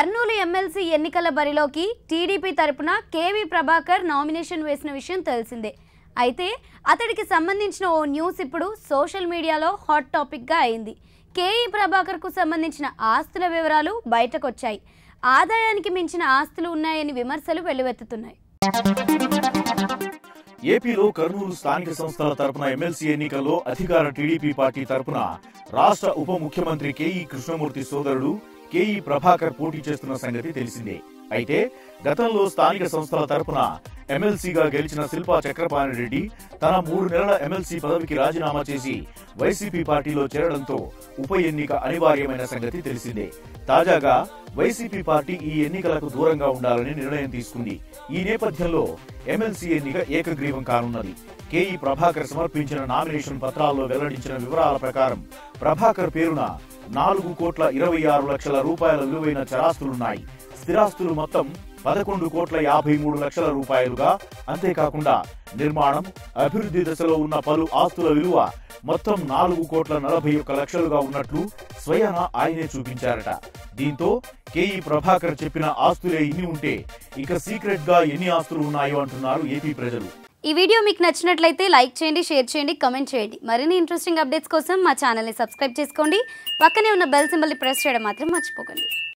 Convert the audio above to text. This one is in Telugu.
కర్నూలు ఎమ్మెల్సీ ఎన్నికల బరిలోకి టీడీపీ తరపున కేవీ ప్రభాకర్ నామినేషన్ వేసిన విషయం తెలిసిందే అయితే అతడికి సంబంధించిన ఓ న్యూస్ ఇప్పుడు సోషల్ మీడియాలో హాట్ టాపిక్గా అయింది కేఈ ప్రభాకర్కు సంబంధించిన ఆస్తుల వివరాలు బయటకొచ్చాయి ఆదాయానికి మించిన ఆస్తులు ఉన్నాయని విమర్శలు వెల్లువెత్తుతున్నాయి ఏపీలో కర్నూలు స్థానిక సంస్థల తరపున ఎమ్మెల్సీ ఎన్నికల్లో అధికార టీడీపీ పార్టీ తరపున రాష్ట్ర ఉప ముఖ్యమంత్రి కేఈ కృష్ణమూర్తి సోదరుడు కేఈ ప్రభాకర్ పోటీ చేస్తున్న సంగతి తెలిసిందే అయితే గతంలో స్థానిక సంస్థల తరపున ఎమ్మెల్సీగా గెలిచిన శిల్పా చక్రపాణి రెడ్డి తన మూడు నెలల ఎమ్మెల్సీ పదవికి రాజీనామా చేసి వైసీపీ పార్టీలో చేరడంతో ఉప ఎన్నిక అనివార్యమైన సంగతి తెలిసిందే తాజాగా వైసీపీ పార్టీ ఈ ఎన్నికలకు దూరంగా ఉండాలని నిర్ణయం తీసుకుంది ఈ నేపథ్యంలో ఎమ్మెల్సీ ఎన్నిక ఏకగ్రీవం కానున్నది కేఈ ప్రభాకర్ సమర్పించిన నామినేషన్ పత్రాల్లో వెల్లడించిన వివరాల ప్రకారం ప్రభాకర్ పేరున నాలుగు కోట్ల ఇరవై ఆరు లక్షల రూపాయల విలువైన చరాస్తులున్నాయి స్థిరాస్తులు మొత్తం పదకొండు కోట్ల యాభై మూడు లక్షల రూపాయలుగా అంతేకాకుండా నిర్మాణం అభివృద్ధి దశలో ఉన్న పలు ఆస్తుల విలువ మొత్తం నాలుగు కోట్ల నలభై ఒక్క లక్షలుగా ఉన్నట్లు స్వయాన ఆయనే చూపించారట దీంతో కేఈ ప్రభాకర్ చెప్పిన ఆస్తులే ఇన్ని ఉంటే ఇక సీక్రెట్ గా ఎన్ని ఆస్తులు ఉన్నాయో అంటున్నారు ఏపీ ప్రజలు ఈ వీడియో మీకు నచ్చినట్లయితే లైక్ చేయండి షేర్ చేయండి కమెంట్ చేయండి మరిన్ని ఇంట్రెస్టింగ్ అప్డేట్స్ కోసం మా ఛానల్ని సబ్స్క్రైబ్ చేసుకోండి పక్కనే ఉన్న బెల్ సింబల్ని ప్రెస్ చేయడం మాత్రం మర్చిపోకండి